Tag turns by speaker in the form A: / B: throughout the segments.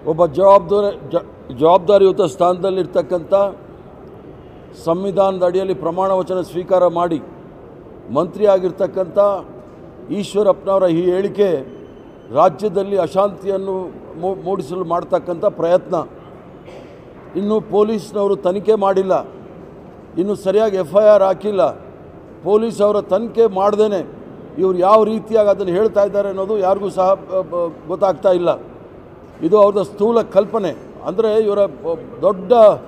A: ಒಬ್ಬ ಜವಾಬ್ದಾರಿ ಜ- ಜವಾಬ್ದಾರಿಯುತ ಸ್ಥಾನದಲ್ಲಿರ್ತಕ್ಕಂಥ ಸಂವಿಧಾನದ ಅಡಿಯಲ್ಲಿ ಪ್ರಮಾಣ ವಚನ ಸ್ವೀಕಾರ ಮಾಡಿ ಮಂತ್ರಿ ಆಗಿರ್ತಕ್ಕಂಥ ಈಶ್ವರಪ್ಪನವರ ಈ ಹೇಳಿಕೆ ರಾಜ್ಯದಲ್ಲಿ ಅಶಾಂತಿಯನ್ನು ಮೂ- ಮೂಡಿಸಲು ಮಾಡ್ತಕ್ಕಂಥ ಪ್ರಯತ್ನ ಇನ್ನು ಪೊಲೀಸ್ನವರು ತನಿಖೆ ಮಾಡಿಲ್ಲ ಇನ್ನು ಸರಿಯಾಗಿ ಎಫ್ ಐ ಆರ್ ಹಾಕಿಲ್ಲ ಪೊಲೀಸ್ ಅವರ ತನಿಖೆ ಮಾಡ್ದೇ ಇವ್ರು ಯಾವ ರೀತಿಯಾಗಿ ಅದನ್ನು ಹೇಳ್ತಾ ಇದ್ದಾರೆ ಅನ್ನೋದು ಯಾರಿಗೂ ಸಹ ಬ- ಬ- ಗೊತ್ತಾಗ್ತಾ ಇಲ್ಲ ಇದು ಅವ್ರದ್ದು ಸ್ಥೂಲ ಕಲ್ಪನೆ ಅಂದರೆ ಇವರ ಬ- ದೊಡ್ಡ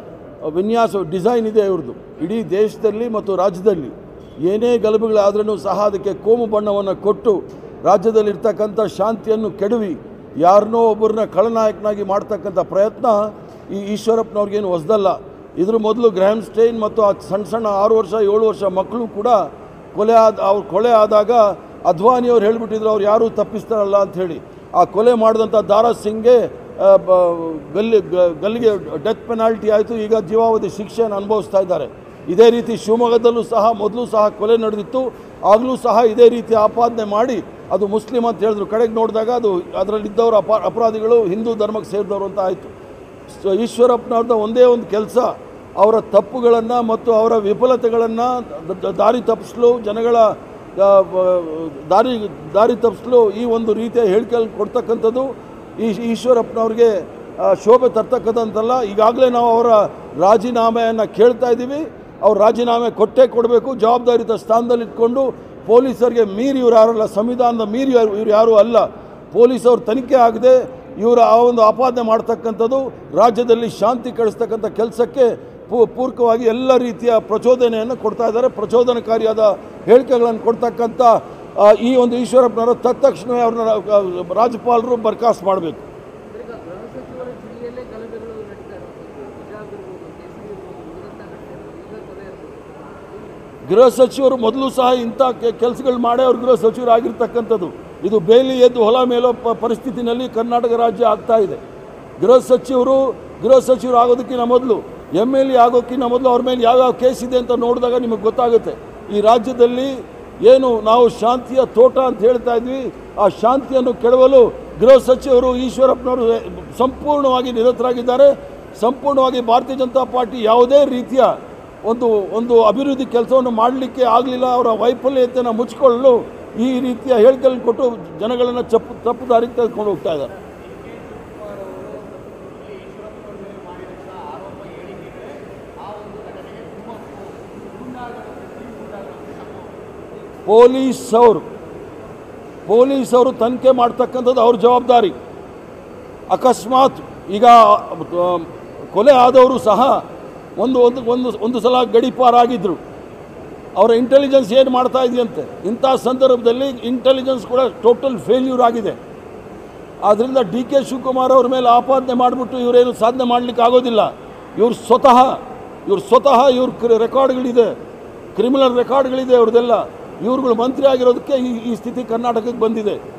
A: ವಿನ್ಯಾಸ ಡಿಸೈನ್ ಇದೆ ಇವ್ರದ್ದು ಇಡೀ ದೇಶದಲ್ಲಿ ಮತ್ತು ರಾಜ್ಯದಲ್ಲಿ ಏನೇ ಗಲಭೆಗಳಾದ್ರೂ ಸಹ ಅದಕ್ಕೆ ಕೋಮು ಬಣ್ಣವನ್ನು ಕೊಟ್ಟು ರಾಜ್ಯದಲ್ಲಿರ್ತಕ್ಕಂಥ ಶಾಂತಿಯನ್ನು ಕೆಡವಿ ಯಾರನ್ನೋ ಒಬ್ಬರನ್ನ ಖಳನಾಯಕನಾಗಿ ಮಾಡ್ತಕ್ಕಂಥ ಪ್ರಯತ್ನ ಈ ಈಶ್ವರಪ್ಪನವ್ರಿಗೇನು ಹೊಸದಲ್ಲ ಇದ್ರ ಮೊದಲು ಗ್ರಹಮ್ ಸ್ಟೇನ್ ಮತ್ತು ಆ ಸಣ್ಣ ಸಣ್ಣ ಆರು ವರ್ಷ ಏಳು ವರ್ಷ ಮಕ್ಕಳು ಕೂಡ ಕೊಲೆ ಆದ ಅವ್ರು ಕೊಲೆ ಆದಾಗ ಅದ್ವಾನಿಯವ್ರು ಹೇಳಿಬಿಟ್ಟಿದ್ರು ಅವ್ರು ಯಾರೂ ತಪ್ಪಿಸ್ತಾರಲ್ಲ ಅಂತ ಹೇಳಿ ಆ ಕೊಲೆ ಮಾಡಿದಂಥ ದಾರಾ ಸಿಂಗ್ಗೆ ಆ, ಬ- ಗಲ್ಲಿ ಗ- ಗಲ್ಲಿಗೆ ಡೆತ್ ಪೆನಾಲ್ಟಿ ಆಯಿತು ಈಗ ಜೀವಾವಧಿ ಶಿಕ್ಷೆಯನ್ನು ಅನುಭವಿಸ್ತಾ ಇದ್ದಾರೆ ಇದೇ ರೀತಿ ಶಿವಮೊಗ್ಗದಲ್ಲೂ ಸಹ ಮೊದಲು ಸಹ ಕೊಲೆ ನಡೆದಿತ್ತು ಆಗಲೂ ಸಹ ಇದೇ ರೀತಿ ಆಪಾದನೆ ಮಾಡಿ ಅದು ಮುಸ್ಲಿಂ ಅಂತ ಹೇಳಿದ್ರು ಕಡೆಗೆ ನೋಡಿದಾಗ ಅದು ಅದರಲ್ಲಿದ್ದವರು ಅಪ ಅಪರಾಧಿಗಳು ಹಿಂದೂ ಧರ್ಮಕ್ಕೆ ಸೇರಿದವರು ಅಂತ ಆಯಿತು ಸೊ ಈಶ್ವರಪ್ಪನವ್ರದ್ದು ಒಂದೇ ಒಂದು ಕೆಲಸ ಅವರ ತಪ್ಪುಗಳನ್ನು ಮತ್ತು ಅವರ ವಿಫಲತೆಗಳನ್ನು ದಾರಿ ತಪ್ಪಿಸಲು ಜನಗಳ ಆ, ಬ- ದಾರಿ ದಾರಿ ತಪ್ಪಿಸಲು ಈ ಒಂದು ರೀತಿಯ ಹೇಳಿಕೆಯಲ್ಲಿ ಕೊಡ್ತಕ್ಕಂಥದ್ದು ಈ ಈಶ್ವರಪ್ಪನವ್ರಿಗೆ ಆ, ಶೋಭೆ ತರ್ತಕ್ಕಂಥದ್ದಲ್ಲ ಈಗಾಗಲೇ ನಾವು ಅವರ ರಾಜೀನಾಮೆಯನ್ನು ಕೇಳ್ತಾ ಇದ್ದೀವಿ ಅವ್ರು ರಾಜೀನಾಮೆ ಕೊಟ್ಟೇ ಕೊಡಬೇಕು ಜವಾಬ್ದಾರಿತ ಸ್ಥಾನದಲ್ಲಿ ಇಟ್ಕೊಂಡು ಪೊಲೀಸರಿಗೆ ಮೀರಿ ಇವ್ರು ಯಾರಲ್ಲ ಸಂವಿಧಾನದ ಮೀರಿ ಯಾರು ಇವ್ರು ಯಾರೂ ಅಲ್ಲ ಪೊಲೀಸವ್ರು ತನಿಖೆ ಆಗದೆ ಇವರ ಆ ಒಂದು ಆಪಾದನೆ ಮಾಡ್ತಕ್ಕಂಥದ್ದು ರಾಜ್ಯದಲ್ಲಿ ಶಾಂತಿ ಕಳಿಸ್ತಕ್ಕಂಥ ಕೆಲಸಕ್ಕೆ ಪೂ ಪೂರಕವಾಗಿ ಎಲ್ಲ ರೀತಿಯ ಪ್ರಚೋದನೆಯನ್ನು ಕೊಡ್ತಾ ಇದ್ದಾರೆ ಪ್ರಚೋದನಕಾರಿಯಾದ ಹೇಳಿಕೆಗಳನ್ನು ಕೊಡ್ತಕ್ಕಂಥ ಆ, ಈ ಒಂದು ಈಶ್ವರಪ್ಪನವರು ತತ್ಕ್ಷಣವೇ ಅವ್ರನ್ನ ರಾ- ರಾಜ್ಯಪಾಲರು ಬರ್ಖಾಸ್ತು ಮಾಡಬೇಕು
B: ಈಗ ಗೃಹ ಸಚಿವರ ಜಿಲ್ಲೆಯಲ್ಲೇ ಗಲಭೆಗಳು ನಡೀತಾ ಇರುವಂಥದ್ದು ಹಿಜಾಬ್ ಇರ್ಬೋದು ಕೇಸರಿ ಇರ್ಬೋದು ಉಳಿದಂಥ ಘಟನೆ ಈಗ ಕೊಲೆ ಇರ್ಬೋದು
A: ಗೃಹ ಸಚಿವರು ಮೊದಲು ಸಹ ಇಂಥ ಕೆಲಸಗಳು ಮಾಡೇ ಅವ್ರು ಗೃಹ ಸಚಿವರು ಆಗಿರ್ತಕ್ಕಂಥದ್ದು ಇದು ಬೇಲಿ ಎದ್ದು ಹೊಲ ಮೇಲೋ ಪ ಪರಿಸ್ಥಿತಿನಲ್ಲಿ ಕರ್ನಾಟಕ ರಾಜ್ಯ ಆಗ್ತಾ ಇದೆ ಗೃಹ ಸಚಿವರು ಗೃಹ ಸಚಿವರು ಆಗೋದಕ್ಕಿಂತ ಮೊದಲು ಎಮ್ ಎಲ್ ಎ ಆಗೋಕ್ಕಿಂತ ಮೊದಲು ಅವ್ರ ಮೇಲೆ ಯಾವ್ಯಾವ ಕೇಸ್ ಇದೆ ಅಂತ ನೋಡಿದಾಗ ನಿಮಗೆ ಗೊತ್ತಾಗುತ್ತೆ ಈ ರಾಜ್ಯದಲ್ಲಿ ಏನು ನಾವು ಶಾಂತಿಯ ತೋಟ ಅಂತ ಹೇಳ್ತಾ ಇದ್ವಿ ಆ ಶಾಂತಿಯನ್ನು ಕೆಡವಲು ಗೃಹ ಸಚಿವರು ಈಶ್ವರಪ್ಪನವರು ಸಂಪೂರ್ಣವಾಗಿ ನಿರತರಾಗಿದ್ದಾರೆ ಸಂಪೂರ್ಣವಾಗಿ ಭಾರತೀಯ ಜನತಾ ಪಾರ್ಟಿ ಯಾವುದೇ ರೀತಿಯ ಒಂದು ಒಂದು ಅಭಿವೃದ್ಧಿ ಕೆಲಸವನ್ನು ಮಾಡಲಿಕ್ಕೆ ಆಗಲಿಲ್ಲ ಅವರ ವೈಫಲ್ಯತೆಯನ್ನು ಮುಚ್ಚಿಕೊಳ್ಳಲು ಈ ರೀತಿಯ ಹೇಳಿಕೆಗಳನ್ನು ಕೊಟ್ಟು ಜನಗಳನ್ನು ಚಪ್ಪು ತಪ್ಪು ದಾರಿಗೆ ತೆಗೆದುಕೊಂಡು ಹೋಗ್ತಾ ಇದ್ದಾರೆ ಪೊಲೀಸ್ ಅವರು ಪೊಲೀಸ್ ಅವರು ತನಿಖೆ ಮಾಡ್ತಕ್ಕಂಥದ್ದು ಅವ್ರ ಜವಾಬ್ದಾರಿ ಅಕಸ್ಮಾತ್ ಈಗ ಆ, ಕೊಲೆ ಆದವರು ಸಹ ಒಂದು ಒಂದು ಒಂದು ಒಂದು ಸಲ ಗಡಿಪಾರಾಗಿದ್ದರು ಅವರ ಇಂಟೆಲಿಜೆನ್ಸ್ ಏನು ಮಾಡ್ತಾ ಇದೆಯಂತೆ ಇಂಥ ಸಂದರ್ಭದಲ್ಲಿ ಇಂಟೆಲಿಜೆನ್ಸ್ ಕೂಡ ಟೋಟಲ್ ಫೇಲ್ಯೂರ್ ಆಗಿದೆ ಆದ್ದರಿಂದ ಡಿ ಕೆ ಶಿವಕುಮಾರ್ ಅವ್ರ ಮೇಲೆ ಆಪಾದನೆ ಮಾಡಿಬಿಟ್ಟು ಇವರೇನು ಸಾಧನೆ ಮಾಡಲಿಕ್ಕೆ ಆಗೋದಿಲ್ಲ ಇವ್ರು ಸ್ವತಃ ಇವ್ರು ಸ್ವತಃ ಇವ್ರ ರೆಕಾರ್ಡ್ಗಳಿದೆ ಕ್ರಿಮಿನಲ್ ರೆಕಾರ್ಡ್ಗಳಿದೆ ಅವ್ರದ್ದೆಲ್ಲ ಇವ್ರುಗಳು ಮಂತ್ರಿ ಆಗಿರೋದಕ್ಕೆ ಈ ಈ ಸ್ಥಿತಿ ಕರ್ನಾಟಕಕ್ಕೆ ಬಂದಿದೆ